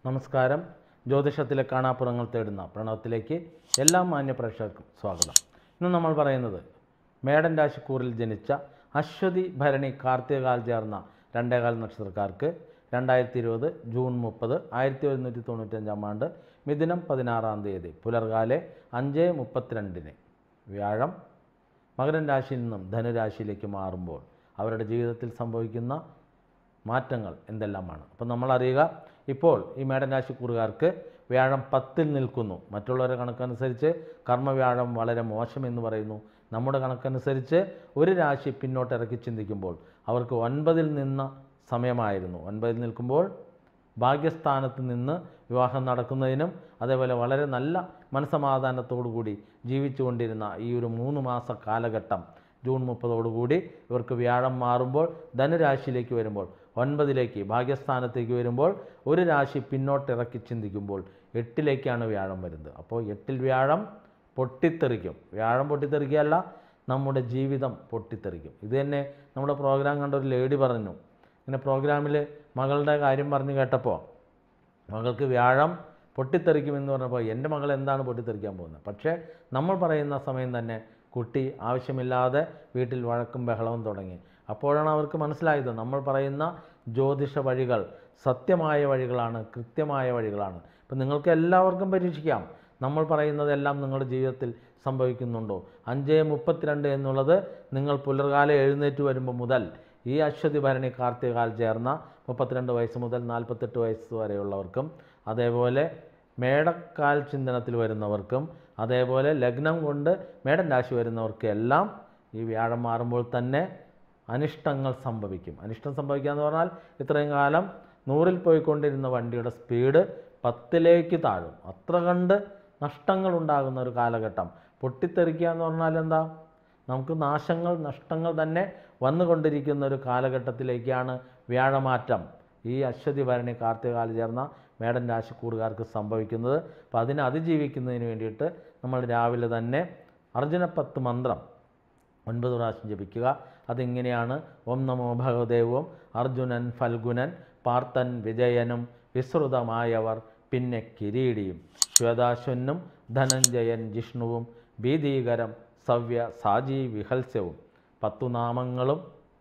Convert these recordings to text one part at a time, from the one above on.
നമസ്കാരം ജ്യോതിഷത്തിലെ കാണാപ്പുറങ്ങൾ തേടുന്ന പ്രണവത്തിലേക്ക് എല്ലാ മാന്യ പ്രേക്ഷകർക്കും സ്വാഗതം ഇന്ന് നമ്മൾ പറയുന്നത് മേടൻ രാശിക്കൂറിൽ ജനിച്ച അശ്വതി ഭരണി കാർത്തികകാൽ ചേർന്ന രണ്ടേകാൽ നക്ഷത്രക്കാർക്ക് രണ്ടായിരത്തി ഇരുപത് ജൂൺ മുപ്പത് ആയിരത്തി ഒരുന്നൂറ്റി തൊണ്ണൂറ്റഞ്ചാം ആണ്ട് മിഥുനം പതിനാറാം തീയതി പുലർകാലെ അഞ്ച് മുപ്പത്തിരണ്ടിന് വ്യാഴം മകരൻ രാശിയിൽ നിന്നും ധനുരാശിയിലേക്ക് മാറുമ്പോൾ അവരുടെ ജീവിതത്തിൽ സംഭവിക്കുന്ന മാറ്റങ്ങൾ എന്തെല്ലാമാണ് അപ്പം നമ്മൾ അറിയുക ഇപ്പോൾ ഈ മേടൻ രാശിക്കൂറുകാർക്ക് വ്യാഴം പത്തിൽ നിൽക്കുന്നു മറ്റുള്ളവരുടെ കണക്കനുസരിച്ച് കർമ്മവ്യാഴം വളരെ മോശം എന്ന് പറയുന്നു നമ്മുടെ കണക്കനുസരിച്ച് ഒരു രാശി പിന്നോട്ട് ഇറക്കി ചിന്തിക്കുമ്പോൾ അവർക്ക് ഒൻപതിൽ നിന്ന സമയമായിരുന്നു ഒൻപതിൽ നിൽക്കുമ്പോൾ ഭാഗ്യസ്ഥാനത്ത് നിന്ന് വിവാഹം നടക്കുന്നതിനും അതേപോലെ വളരെ നല്ല മനസമാധാനത്തോടു കൂടി ജീവിച്ചുകൊണ്ടിരുന്ന ഈ ഒരു മൂന്ന് മാസ കാലഘട്ടം ജൂൺ മുപ്പതോടുകൂടി ഇവർക്ക് വ്യാഴം മാറുമ്പോൾ ധനുരാശിയിലേക്ക് വരുമ്പോൾ ഒൻപതിലേക്ക് ഭാഗ്യസ്ഥാനത്തേക്ക് വരുമ്പോൾ ഒരു രാശി പിന്നോട്ടിറക്കി ചിന്തിക്കുമ്പോൾ എട്ടിലേക്കാണ് വ്യാഴം വരുന്നത് അപ്പോൾ എട്ടിൽ വ്യാഴം പൊട്ടിത്തെറിക്കും വ്യാഴം പൊട്ടിത്തെറിക്കുകയല്ല നമ്മുടെ ജീവിതം പൊട്ടിത്തെറിക്കും ഇത് തന്നെ നമ്മുടെ പ്രോഗ്രാം കണ്ട ഒരു ലേഡി പറഞ്ഞു ഇങ്ങനെ പ്രോഗ്രാമിൽ മകളുടെ കാര്യം പറഞ്ഞു കേട്ടപ്പോൾ മകൾക്ക് വ്യാഴം പൊട്ടിത്തെറിക്കുമെന്ന് പറഞ്ഞപ്പോൾ എൻ്റെ മകൾ എന്താണ് പൊട്ടിത്തെറിക്കാൻ പോകുന്നത് പക്ഷേ നമ്മൾ പറയുന്ന സമയം തന്നെ കുട്ടി ആവശ്യമില്ലാതെ വീട്ടിൽ വഴക്കും ബഹളവും തുടങ്ങി അപ്പോഴാണ് അവർക്ക് മനസ്സിലായത് നമ്മൾ പറയുന്ന ജ്യോതിഷ വഴികൾ സത്യമായ വഴികളാണ് കൃത്യമായ വഴികളാണ് ഇപ്പം നിങ്ങൾക്ക് എല്ലാവർക്കും പരീക്ഷിക്കാം നമ്മൾ പറയുന്നതെല്ലാം നിങ്ങളുടെ ജീവിതത്തിൽ സംഭവിക്കുന്നുണ്ടോ അഞ്ച് മുപ്പത്തിരണ്ട് എന്നുള്ളത് നിങ്ങൾ പുലർകാലം എഴുന്നേറ്റ് വരുമ്പോൾ മുതൽ ഈ അശ്വതി ഭരണി കാർത്തികാൽ ചേർന്ന മുപ്പത്തിരണ്ട് വയസ്സ് മുതൽ നാൽപ്പത്തെട്ട് വയസ്സ് വരെയുള്ളവർക്കും അതേപോലെ മേടക്കാൽ ചിന്തനത്തിൽ വരുന്നവർക്കും അതേപോലെ ലഗ്നം കൊണ്ട് മേടൻ രാശി വരുന്നവർക്കും എല്ലാം ഈ വ്യാഴം മാറുമ്പോൾ തന്നെ അനിഷ്ടങ്ങൾ സംഭവിക്കും അനിഷ്ടം സംഭവിക്കുക എന്ന് പറഞ്ഞാൽ ഇത്രയും കാലം നൂറിൽ പോയിക്കൊണ്ടിരുന്ന വണ്ടിയുടെ സ്പീഡ് പത്തിലേക്ക് താഴും അത്ര കണ്ട് നഷ്ടങ്ങൾ ഉണ്ടാകുന്ന ഒരു കാലഘട്ടം പൊട്ടിത്തെറിക്കുക എന്ന് പറഞ്ഞാൽ എന്താ നമുക്ക് നാശങ്ങൾ നഷ്ടങ്ങൾ തന്നെ വന്നുകൊണ്ടിരിക്കുന്ന ഒരു കാലഘട്ടത്തിലേക്കാണ് വ്യാഴമാറ്റം ഈ അശ്വതി ഭരണി കാർത്തികാല ചേർന്ന മേടൻ രാശിക്കൂറുകാർക്ക് സംഭവിക്കുന്നത് അപ്പോൾ അതിനെ അതിജീവിക്കുന്നതിന് വേണ്ടിയിട്ട് നമ്മൾ രാവിലെ തന്നെ അർജുനപ്പത്ത് മന്ത്രം ഒൻപത് പ്രാവശ്യം ജപിക്കുക അതിങ്ങനെയാണ് ഓം നമോ ഭഗവദേവം അർജുനൻ ഫൽഗുനൻ പാർത്തൻ വിജയനും വിസ്തൃതമായവർ പിന്നെ കിരീടിയും ശ്വേതാശ്വനും ധനഞ്ജയൻ ജിഷ്ണുവും ഭീതീകരം സവ്യ സാജി വിഹൽസ്യവും പത്തു നാമങ്ങളും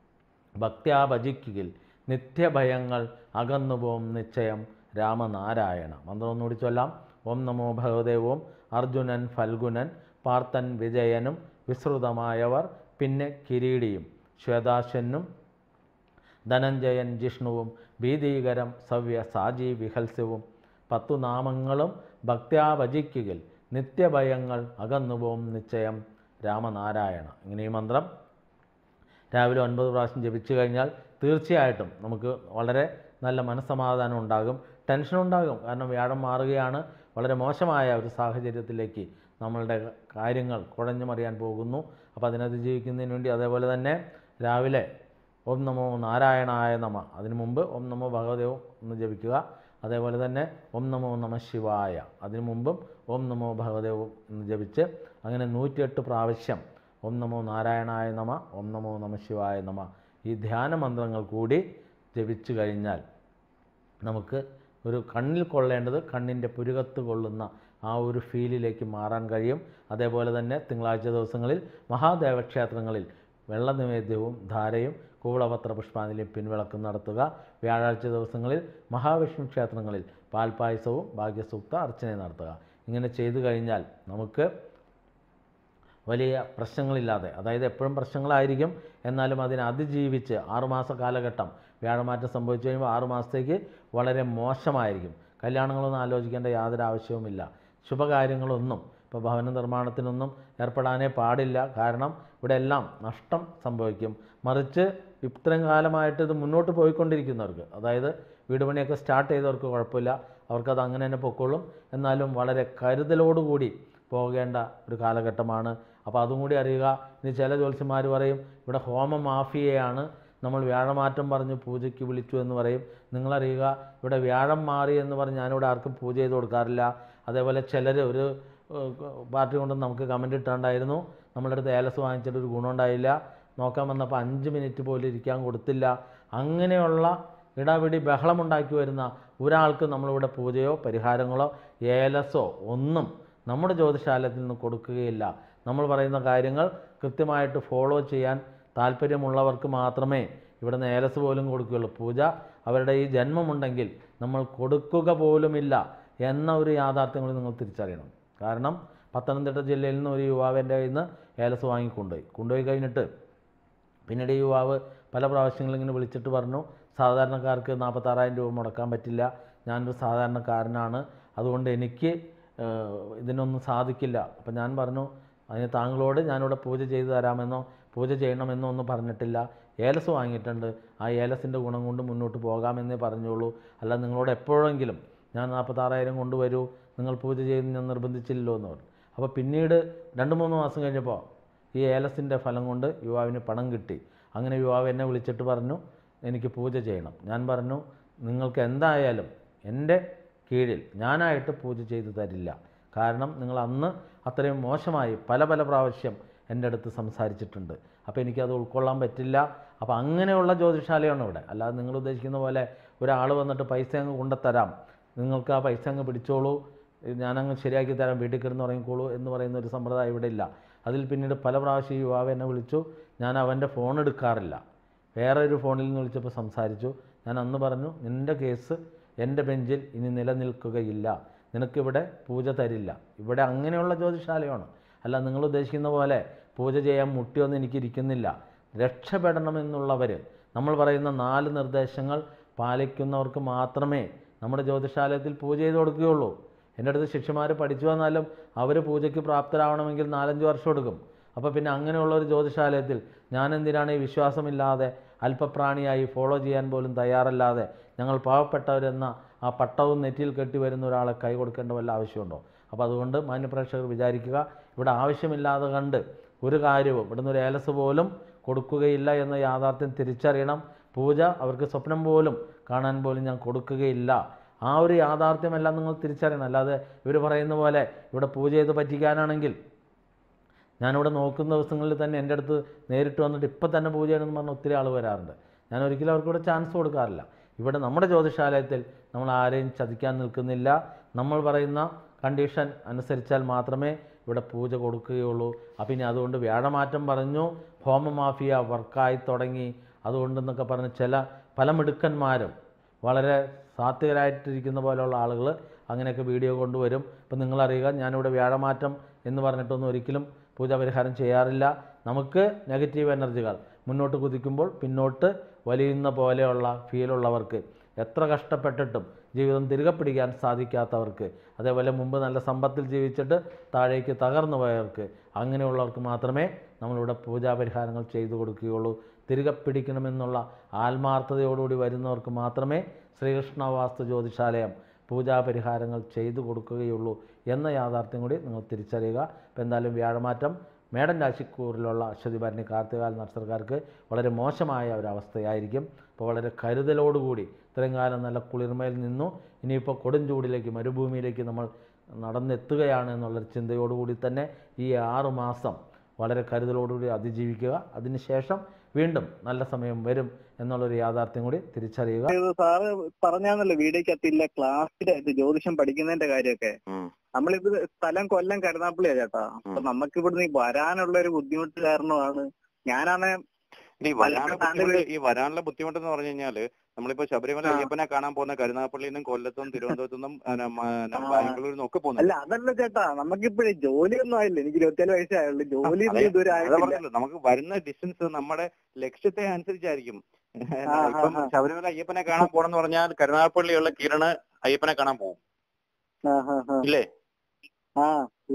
ഭക്ത്യാഭജിക്കുകിൽ നിത്യഭയങ്ങൾ അകന്നുപോകും നിശ്ചയം രാമനാരായണ മന്ത്രം ഒന്നുകൂടി ചൊല്ലാം ഓം നമോ ഭഗവദേവോം അർജുനൻ ഫൽഗുനൻ പാർത്തൻ വിജയനും വിസ്തൃതമായവർ പിന്നെ കിരീടിയും ശ്വേതാശ്വനും ധനഞ്ജയൻ ജിഷ്ണുവും ഭീതീകരം സവ്യ സാജി വിഹൽസ്യവും പത്തു നാമങ്ങളും ഭക്ത്യാഭജിക്കുകിൽ നിത്യഭയങ്ങൾ അകന്നുപോകും നിശ്ചയം രാമനാരായണ ഇങ്ങനെ ഈ മന്ത്രം രാവിലെ ഒൻപത് പ്രാവശ്യം ജപിച്ചു കഴിഞ്ഞാൽ തീർച്ചയായിട്ടും നമുക്ക് വളരെ നല്ല മനസ്സമാധാനം ഉണ്ടാകും ടെൻഷൻ ഉണ്ടാകും കാരണം വ്യാഴം മാറുകയാണ് വളരെ മോശമായ ഒരു സാഹചര്യത്തിലേക്ക് നമ്മളുടെ കാര്യങ്ങൾ കുഴഞ്ഞു മറിയാൻ പോകുന്നു അപ്പോൾ അതിനതിജീവിക്കുന്നതിന് വേണ്ടി അതേപോലെ തന്നെ രാവിലെ ഓം നമോ നാരായണായ നമ അതിനു മുമ്പ് ഓം നമോ ഭഗവദേവം ഒന്ന് ജപിക്കുക അതേപോലെ തന്നെ ഓം നമോ നമ ശിവായ അതിനു മുമ്പും ഓം നമോ ഭഗവദേവം എന്ന് ജപിച്ച് അങ്ങനെ നൂറ്റിയെട്ട് പ്രാവശ്യം ഓം നമോ നാരായണായ നമ ഓം നമോ നമ ശിവായ നമ ഈ ധ്യാന മന്ത്രങ്ങൾ കൂടി ജപിച്ചു കഴിഞ്ഞാൽ നമുക്ക് ഒരു കണ്ണിൽ കൊള്ളേണ്ടത് കണ്ണിൻ്റെ പുരുകത്ത് കൊള്ളുന്ന ആ ഒരു ഫീലിലേക്ക് മാറാൻ കഴിയും അതേപോലെ തന്നെ തിങ്കളാഴ്ച ദിവസങ്ങളിൽ മഹാദേവ ക്ഷേത്രങ്ങളിൽ വെള്ള നിവേദ്യവും ധാരയും കൂവളപത്ര പുഷ്പാഞ്ജലിയും പിൻവിളക്കും നടത്തുക വ്യാഴാഴ്ച ദിവസങ്ങളിൽ മഹാവിഷ്ണു ക്ഷേത്രങ്ങളിൽ പാൽപ്പായസവും ഭാഗ്യസൂക്ത അർച്ചനയും നടത്തുക ഇങ്ങനെ ചെയ്തു കഴിഞ്ഞാൽ നമുക്ക് വലിയ പ്രശ്നങ്ങളില്ലാതെ അതായത് എപ്പോഴും പ്രശ്നങ്ങളായിരിക്കും എന്നാലും അതിനെ അതിജീവിച്ച് ആറുമാസ കാലഘട്ടം വ്യാഴമാറ്റം സംഭവിച്ചു കഴിയുമ്പോൾ ആറുമാസത്തേക്ക് വളരെ മോശമായിരിക്കും കല്യാണങ്ങളൊന്നും ആലോചിക്കേണ്ട യാതൊരു ആവശ്യവുമില്ല ശുഭകാര്യങ്ങളൊന്നും ഇപ്പോൾ ഭവന നിർമ്മാണത്തിനൊന്നും ഏർപ്പെടാനേ പാടില്ല കാരണം ഇവിടെ എല്ലാം നഷ്ടം സംഭവിക്കും മറിച്ച് ഇത്രയും കാലമായിട്ട് ഇത് മുന്നോട്ട് പോയിക്കൊണ്ടിരിക്കുന്നവർക്ക് അതായത് വീട് പണിയൊക്കെ സ്റ്റാർട്ട് ചെയ്തവർക്ക് കുഴപ്പമില്ല അവർക്കത് അങ്ങനെ തന്നെ പൊക്കോളും എന്നാലും വളരെ കരുതലോടുകൂടി പോകേണ്ട ഒരു കാലഘട്ടമാണ് അപ്പോൾ അതും കൂടി അറിയുക ഇനി ചില ജ്യോത്സ്യന്മാർ പറയും ഇവിടെ ഹോമ മാഫിയയാണ് നമ്മൾ വ്യാഴമാറ്റം പറഞ്ഞ് പൂജയ്ക്ക് വിളിച്ചു എന്ന് പറയും നിങ്ങളറിയുക ഇവിടെ വ്യാഴം മാറി എന്ന് പറഞ്ഞ് ഞാനിവിടെ ആർക്കും പൂജ ചെയ്ത് കൊടുക്കാറില്ല അതേപോലെ ചിലർ ഒരു ഏഹ്, പാർട്ടി കൊണ്ട് നമുക്ക് കമൻറ്റ് ഇട്ടുണ്ടായിരുന്നു നമ്മളുടെ അടുത്ത് ഏലസ് വാങ്ങിച്ചിട്ട് ഒരു ഗുണമുണ്ടായില്ല നോക്കാൻ വന്നപ്പോൾ അഞ്ച് മിനിറ്റ് പോലും ഇരിക്കാൻ കൊടുത്തില്ല അങ്ങനെയുള്ള ഇടപിടി ബഹളമുണ്ടാക്കി വരുന്ന ഒരാൾക്ക് നമ്മളിവിടെ പൂജയോ പരിഹാരങ്ങളോ ഏലസോ ഒന്നും നമ്മുടെ ജ്യോതിശാലയത്തിൽ നിന്ന് കൊടുക്കുകയില്ല നമ്മൾ പറയുന്ന കാര്യങ്ങൾ കൃത്യമായിട്ട് ഫോളോ ചെയ്യാൻ താല്പര്യമുള്ളവർക്ക് മാത്രമേ ഇവിടെ നിന്ന് ഏലസ് പോലും കൊടുക്കുകയുള്ളൂ പൂജ അവരുടെ ഈ ജന്മമുണ്ടെങ്കിൽ നമ്മൾ കൊടുക്കുക പോലുമില്ല എന്ന ഒരു യാഥാർത്ഥ്യം കൂടി നിങ്ങൾ തിരിച്ചറിയണം കാരണം പത്തനംതിട്ട ജില്ലയിൽ നിന്ന് ഒരു യുവാവിൻ്റെ കയ്യിൽ നിന്ന് ഏലസ് വാങ്ങിക്കൊണ്ടുപോയി കൊണ്ടുപോയി കഴിഞ്ഞിട്ട് പിന്നീട് ഈ യുവാവ് പല പ്രാവശ്യങ്ങളും ഇങ്ങനെ വിളിച്ചിട്ട് പറഞ്ഞു സാധാരണക്കാർക്ക് നാൽപ്പത്താറായിരം രൂപ മുടക്കാൻ പറ്റില്ല ഞാനൊരു സാധാരണക്കാരനാണ് അതുകൊണ്ട് എനിക്ക് ഏഹ്, ഇതിനൊന്നും സാധിക്കില്ല അപ്പം ഞാൻ പറഞ്ഞു അതിന് താങ്കളോട് ഞാനിവിടെ പൂജ ചെയ്തു തരാമെന്നോ പൂജ ചെയ്യണമെന്നോ ഒന്നും പറഞ്ഞിട്ടില്ല ഏലസ് വാങ്ങിയിട്ടുണ്ട് ആ ഏലസിൻ്റെ ഗുണം കൊണ്ട് മുന്നോട്ട് പോകാമെന്നേ പറഞ്ഞോളൂ അല്ല നിങ്ങളോട് എപ്പോഴെങ്കിലും ഞാൻ നാൽപ്പത്താറായിരം കൊണ്ടുവരൂ നിങ്ങൾ പൂജ ചെയ്ത് ഞാൻ നിർബന്ധിച്ചില്ലല്ലോ എന്ന് പറഞ്ഞു അപ്പോൾ പിന്നീട് രണ്ട് മൂന്ന് മാസം കഴിഞ്ഞപ്പോൾ ഈ ഏലസിൻ്റെ ഫലം കൊണ്ട് യുവാവിന് പണം കിട്ടി അങ്ങനെ യുവാവ് എന്നെ വിളിച്ചിട്ട് പറഞ്ഞു എനിക്ക് പൂജ ചെയ്യണം ഞാൻ പറഞ്ഞു നിങ്ങൾക്ക് എന്തായാലും എൻ്റെ കീഴിൽ ഞാനായിട്ട് പൂജ ചെയ്തു തരില്ല കാരണം നിങ്ങൾ അന്ന് അത്രയും മോശമായി പല പല പ്രാവശ്യം എൻ്റെ അടുത്ത് സംസാരിച്ചിട്ടുണ്ട് അപ്പോൾ എനിക്കത് ഉൾക്കൊള്ളാൻ പറ്റില്ല അപ്പോൾ അങ്ങനെയുള്ള ജ്യോതിഷാലയമാണ് ഇവിടെ അല്ലാതെ നിങ്ങൾ ഉദ്ദേശിക്കുന്ന പോലെ ഒരാൾ വന്നിട്ട് പൈസ അങ്ങ് കൊണ്ടുത്തരാം നിങ്ങൾക്ക് ആ പൈസ അങ്ങ് പിടിച്ചോളൂ ഇത് ഞാനങ്ങ് ശരിയാക്കി തരാം വീട്ടിൽ കിടന്ന് ഉറങ്ങിക്കോളൂ എന്ന് പറയുന്ന ഒരു സമ്പ്രദായം ഇവിടെ ഇല്ല അതിൽ പിന്നീട് പല പ്രാവശ്യം ഈ യുവാവ് എന്നെ വിളിച്ചു ഞാൻ അവൻ്റെ ഫോൺ എടുക്കാറില്ല വേറെ ഒരു ഫോണിൽ നിന്ന് വിളിച്ചപ്പോൾ സംസാരിച്ചു ഞാൻ അന്ന് പറഞ്ഞു നിൻ്റെ കേസ് എൻ്റെ ബെഞ്ചിൽ ഇനി നിലനിൽക്കുകയില്ല നിനക്കിവിടെ പൂജ തരില്ല ഇവിടെ അങ്ങനെയുള്ള ജ്യോതിഷാലയമാണ് അല്ല നിങ്ങൾ ഉദ്ദേശിക്കുന്ന പോലെ പൂജ ചെയ്യാൻ മുട്ടിയൊന്നും എനിക്കിരിക്കുന്നില്ല രക്ഷപ്പെടണമെന്നുള്ളവർ നമ്മൾ പറയുന്ന നാല് നിർദ്ദേശങ്ങൾ പാലിക്കുന്നവർക്ക് മാത്രമേ നമ്മുടെ ജ്യോതിഷാലയത്തിൽ പൂജ ചെയ്ത് കൊടുക്കുകയുള്ളൂ എൻ്റെ അടുത്ത് ശിഷ്യന്മാർ പഠിച്ചു വന്നാലും അവർ പൂജയ്ക്ക് പ്രാപ്തരാവണമെങ്കിൽ നാലഞ്ച് വർഷം എടുക്കും അപ്പോൾ പിന്നെ അങ്ങനെയുള്ള ഒരു ജ്യോതിഷാലയത്തിൽ ഞാൻ എന്തിനാണ് ഈ വിശ്വാസമില്ലാതെ അല്പപ്രാണിയായി ഫോളോ ചെയ്യാൻ പോലും തയ്യാറല്ലാതെ ഞങ്ങൾ പാവപ്പെട്ടവരെന്ന ആ പട്ടവും നെറ്റിയിൽ കെട്ടി വരുന്ന ഒരാളെ കൈ കൊടുക്കേണ്ട വല്ല ആവശ്യമുണ്ടോ അപ്പോൾ അതുകൊണ്ട് മാന്യപ്രേക്ഷകർ വിചാരിക്കുക ഇവിടെ ആവശ്യമില്ലാതെ കണ്ട് ഒരു കാര്യവും ഇവിടുന്ന് ഒരു ഏലസ് പോലും കൊടുക്കുകയില്ല എന്ന യാഥാർത്ഥ്യം തിരിച്ചറിയണം പൂജ അവർക്ക് സ്വപ്നം പോലും കാണാൻ പോലും ഞാൻ കൊടുക്കുകയില്ല ആ ഒരു യാഥാർത്ഥ്യമെല്ലാം നിങ്ങൾ തിരിച്ചറിയണം അല്ലാതെ ഇവർ പറയുന്ന പോലെ ഇവിടെ പൂജ ചെയ്ത് പറ്റിക്കാനാണെങ്കിൽ ഞാനിവിടെ നോക്കുന്ന ദിവസങ്ങളിൽ തന്നെ എൻ്റെ അടുത്ത് നേരിട്ട് വന്നിട്ട് ഇപ്പം തന്നെ പൂജ ചെയ്യണമെന്ന് പറഞ്ഞ് ഒത്തിരി ആൾ വരാറുണ്ട് ഞാൻ ഒരിക്കലും അവർക്ക് ഇവിടെ ചാൻസ് കൊടുക്കാറില്ല ഇവിടെ നമ്മുടെ ജ്യോതിഷാലയത്തിൽ നമ്മൾ ആരെയും ചതിക്കാൻ നിൽക്കുന്നില്ല നമ്മൾ പറയുന്ന കണ്ടീഷൻ അനുസരിച്ചാൽ മാത്രമേ ഇവിടെ പൂജ കൊടുക്കുകയുള്ളൂ അപ്പം ഇനി അതുകൊണ്ട് വ്യാഴമാറ്റം പറഞ്ഞു ഹോമമാഫിയ വർക്കായി തുടങ്ങി അതുകൊണ്ടെന്നൊക്കെ പറഞ്ഞ് ചില പല മിടുക്കന്മാരും വളരെ സാത്വികരായിട്ടിരിക്കുന്ന പോലെയുള്ള ആളുകൾ അങ്ങനെയൊക്കെ വീഡിയോ കൊണ്ടുവരും ഇപ്പം നിങ്ങളറിയുക ഞാനിവിടെ വ്യാഴമാറ്റം എന്ന് പറഞ്ഞിട്ടൊന്നും ഒരിക്കലും പൂജാ പരിഹാരം ചെയ്യാറില്ല നമുക്ക് നെഗറ്റീവ് എനർജികൾ മുന്നോട്ട് കുതിക്കുമ്പോൾ പിന്നോട്ട് വലിയുന്ന പോലെയുള്ള ഫീലുള്ളവർക്ക് എത്ര കഷ്ടപ്പെട്ടിട്ടും ജീവിതം തിരികെ പിടിക്കാൻ സാധിക്കാത്തവർക്ക് അതേപോലെ മുമ്പ് നല്ല സമ്പത്തിൽ ജീവിച്ചിട്ട് താഴേക്ക് തകർന്നു പോയവർക്ക് അങ്ങനെയുള്ളവർക്ക് മാത്രമേ നമ്മളിവിടെ പൂജാ പരിഹാരങ്ങൾ ചെയ്തു കൊടുക്കുകയുള്ളൂ തിരികെ പിടിക്കണമെന്നുള്ള ആത്മാർത്ഥതയോടുകൂടി വരുന്നവർക്ക് മാത്രമേ ശ്രീകൃഷ്ണ വാസ്തു ജ്യോതിഷാലയം പൂജാ പരിഹാരങ്ങൾ ചെയ്തു കൊടുക്കുകയുള്ളൂ എന്ന യാഥാർത്ഥ്യം കൂടി നിങ്ങൾ തിരിച്ചറിയുക അപ്പോൾ എന്തായാലും വ്യാഴമാറ്റം മേടൻ രാശിക്കൂറിലുള്ള അശ്വതി ഭരണി കാർത്തികാൽ നക്ഷത്രക്കാർക്ക് വളരെ മോശമായ ഒരവസ്ഥയായിരിക്കും അപ്പോൾ വളരെ കരുതലോടുകൂടി ഇത്രയും കാലം നല്ല കുളിർമയിൽ നിന്നു ഇനിയിപ്പോൾ കൊടും ചൂടിലേക്ക് മരുഭൂമിയിലേക്ക് നമ്മൾ നടന്നെത്തുകയാണ് എന്നുള്ളൊരു ചിന്തയോടുകൂടി തന്നെ ഈ ആറു മാസം വളരെ കരുതലോടുകൂടി അതിജീവിക്കുക അതിനുശേഷം വീണ്ടും നല്ല സമയം വരും എന്നുള്ളൊരു യാഥാർത്ഥ്യം കൂടി തിരിച്ചറിയുക ഇത് സാറ് പറഞ്ഞാന്നല്ലോ വീഡിയോക്കകത്തില്ല ക്ലാസ്സിലായിട്ട് ജ്യോതിഷം പഠിക്കുന്നതിന്റെ കാര്യമൊക്കെ ഉം. നമ്മളിത് സ്ഥലം കൊല്ലം കരുനാപ്പള്ളിയാ ചേട്ടാ അപ്പൊ നമുക്ക് ഇവിടുന്ന് ഈ വരാനുള്ള ഒരു ബുദ്ധിമുട്ട് കാരണമാണ് ഞാനാണ് ഈ വരാനുള്ള താങ്കൾ- ബുദ്ധിമുട്ട് ഈ വരാനുള്ള ബുദ്ധിമുട്ട് എന്ന് പറഞ്ഞു കഴിഞ്ഞാല് നമ്മളിപ്പോ ശബരിമല ആ. അയ്യപ്പനെ കാണാൻ പോകുന്ന കരുനാപ്പള്ളിയിൽ നിന്നും കൊല്ലത്തും തിരുവനന്തപുരത്തു നിന്നും പിന്നെ, മ- പിന്നെ ആ. ബാംഗ്ലൂരിൽ നിന്നും ഒക്കെ പോകുന്നുണ്ട് അല്ല അതല്ല ചേട്ടാ നമുക്കിപ്പോഴേ ജോലിയൊന്നും ആയില്ല എനിക്ക് ഇരുപത്തിയേഴ് വയസ്സേ ആയുള്ളൂ ജോലി അതെ, ഇതുവരെ അതാ ആയിട്ടില്ല പറഞ്ഞല്ലോ നമുക്ക് വരുന്ന ഡിസ്റ്റൻസ് നമ്മുടെ ലക്ഷ്യത്തെ അനുസരിച്ചായിരിക്കും ആ, ഇപ്പം ആ. ശബരിമല അയ്യപ്പനെ കാണാൻ പോകണമെന്ന് പറഞ്ഞാൽ കരുനാഗപ്പള്ളിയുള്ള കിരണ് അയ്യപ്പനെ കാണാൻ പോകും ആ, ആ, ആ. ഇല്ലേ ആ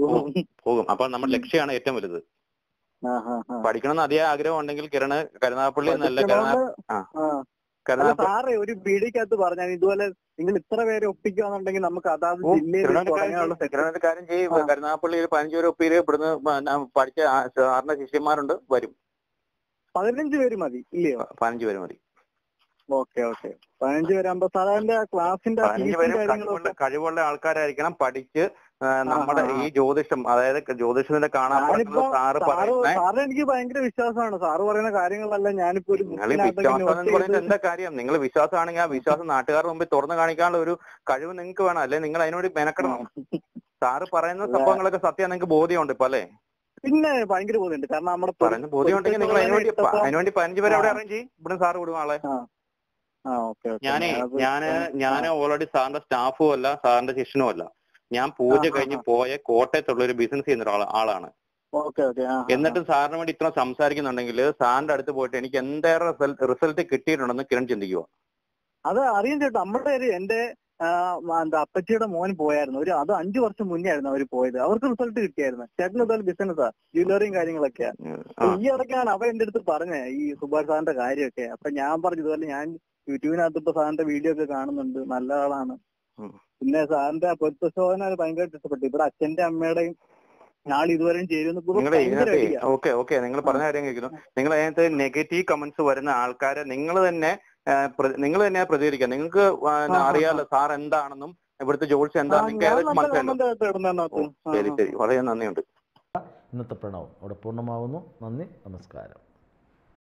പോകും അപ്പൊ നമ്മുടെ ലക്ഷ്യമാണ് ഏറ്റവും വലുത് ആ, ആ, ആ. പഠിക്കണമെന്ന് അതേ ആഗ്രഹം ഉണ്ടെങ്കിൽ കിരണ് കരുനാഗപ്പള്ളി എന്നല്ല കരുനാ പഠിക്കണോന്ന് ആ. ആ. അല്ല കരുനാഗപ്പള്ളി സാറേ ഒരു വീഡിയോക്കകത്ത് പറഞ്ഞാൽ ഇതുപോലെ നിങ്ങൾ ഇത്ര പേരെ ഒപ്പിക്കുകയാണെന്നുണ്ടെങ്കിൽ നമുക്ക് അതാത് ഓ, ജില്ലയിൽ തുടങ്ങാനുള്ള തിരുവനന്തപുരം തിരുവനന്തപുരം കാര്യം ചെയ്യും ആ. കരുനാഗപ്പള്ളി ഒരു പതിനഞ്ച് പേര് ഒപ്പിയില് ഇവിടുന്ന് പിന്നെ പഠിച്ച ആ സാറിന്റെ ശിഷ്യന്മാരുണ്ട് വരും പതിനഞ്ച് പേര് മതി ഇല്ലയോ പ- പതിനഞ്ച് പേര് മതി ഓക്കെ ഓക്കെ പതിനഞ്ച് പേരാകുമ്പോ സാധാരണ ക്ലാസിന്റെ പതിനഞ്ച് പേരും ഫീസും കഴിവുള്ള കാര്യങ്ങളൊക്കെ കഴിവുള്ള ആൾക്കാരായിരിക്കണം പഠിച്ച് ആ, നമ്മുടെ ആ, ആ. ഈ ജ്യോതിഷം അതായത് ജ്യോതിഷത്തിന്റെ കാണാൻ ഞാനിപ്പോ സാറ് സാറ് പറയുന്നത് സാറിന് എനിക്ക് ഭയങ്കര വിശ്വാസമാണ് സാറ് പറയുന്ന കാര്യങ്ങളെല്ലാം ഞാനിപ്പോ ഒരു നിങ്ങൾ ഈ ബുക്കിനകത്തൊക്കെ വിശ്വാസം നോട്ട് എന്ന് പറയുന്നത് ചെയ്ത് എന്താ കാര്യം നിങ്ങൾ വിശ്വാസമാണെങ്കിൽ ആ വിശ്വാസം നാട്ടുകാരുടെ മുമ്പിൽ തുറന്നു കാണിക്കാനുള്ള ഒരു കഴിവ് നിങ്ങൾക്ക് വേണം അല്ലെ നിങ്ങൾ അതിനുവേണ്ടി മെനക്കെടണം സാറ് പറയുന്ന സംഭവങ്ങളൊക്കെ സത്യം നിങ്ങൾക്ക് ബോധ്യമുണ്ട് ഇപ്പൊ അല്ലേ പിന്നെ ഭയങ്കര ബോധ്യമുണ്ട് കാരണം നമ്മുടെ പറയുന്ന ബോധ്യമുണ്ടെങ്കിൽ നിങ്ങൾ അതിനുവേണ്ടി ഇട്ടപ്പോ- അതിനുവേണ്ടി പതിനഞ്ച് പേരെ അവിടെ ആ. അറേഞ്ച് ചെയ്യും ഇവിടെ സാറ് വിടും ആളെ ആ ഓക്കെ ഓക്കെ ഞാനേ ഞാന് ഞാൻ ഓൾറെഡി സാറിന്റെ സ്റ്റാഫും അല്ല സാറിന്റെ ശിഷ്യനും അല്ല ഞാൻ പൂജ ആ, ആ, കഴിഞ്ഞ് പോയ കോട്ടയത്തുള്ള ഒരു ബിസിനസ് ചെയ്യുന്ന ഒരാള് ആളാണ് ഓക്കെ ഓക്കെ ആ എന്നിട്ട് സാറിന് വേണ്ടി ഇത്ര സംസാരിക്കുന്നുണ്ടെങ്കിൽ സാറിന്റെ അടുത്ത് പോയിട്ട് എനിക്ക് എന്തേറെ റിസൾട്ട് കിട്ടിയിട്ടുണ്ടെന്ന് കിരൺ ചിന്തിക്കുക അത് അറിയാൻ ചേട്ടാ നമ്മുടെ ഒരു എന്റെ ആ, എന്താ അപ്പച്ചിയുടെ മോൻ പോയായിരുന്നു ഒരു അത് അഞ്ചു വർഷം മുന്നേ ആയിരുന്നു അവർ പോയത് അവർക്ക് റിസൾട്ട് കിട്ടിയായിരുന്നു ചേട്ടന് ഇതുപോലെ ബിസിനസ്സാ ജ്വല്ലറിയും കാര്യങ്ങളൊക്കെയാ ആ. അപ്പൊ ഈ ഇടയ്ക്കാണ് അവൻ എന്റെ അടുത്ത് പറഞ്ഞത് ഈ സുഭാഷ് സാറിന്റെ കാര്യമൊക്കെ അപ്പൊ ഞാൻ പറഞ്ഞു ഇതുപോലെ ഞാൻ യൂട്യൂബിനകത്ത് ഇപ്പൊ സാറിന്റെ വീഡിയോ ഒക്കെ കാണുന്നുണ്ട് നല്ല ആളാണ് ഉം. പിന്നെ സാറിന്റെ പൊരുത്തശോധന ഭയങ്കരമായിട്ട് ഇഷ്ടപ്പെട്ടു ഇവിടെ അച്ഛന്റെ അമ്മയുടെയും ആൾ ഇതുവരെയും ചേരുന്ന നിങ്ങളുടെ ഭയങ്കര ഇതിനകത്ത് അടിയാ. ഓക്കെ ഓക്കെ നിങ്ങൾ പറഞ്ഞ കാര്യം കേൾക്കുന്നു നിങ്ങൾ അതിനകത്ത് നെഗറ്റീവ് കമന്റ്സ് വരുന്ന ആൾക്കാരെ നിങ്ങൾ തന്നെ നിങ്ങൾ തന്നെ പ്രതികരിക്കുക നിങ്ങൾക്ക് ആ, ആ, ആ. അറിയാലോ സാർ എന്താണെന്നും ഇവിടുത്തെ ജോലിസ് ആ, എന്താണെന്നും നിങ്ങൾക്ക് ഞാൻ ഏകദേശം നല്ല മനസ്സിലായല്ലോ comment ആയിട്ട് ഇടുന്നതിനകത്ത്. ഓ, ശരി ആ, ആ. ശരി വളരെ നന്ദിയുണ്ട് ഇന്നത്തെ പ്രണവം ഇവിടെ പൂർണ്ണമാവുന്നു നന്ദി നമസ്കാരം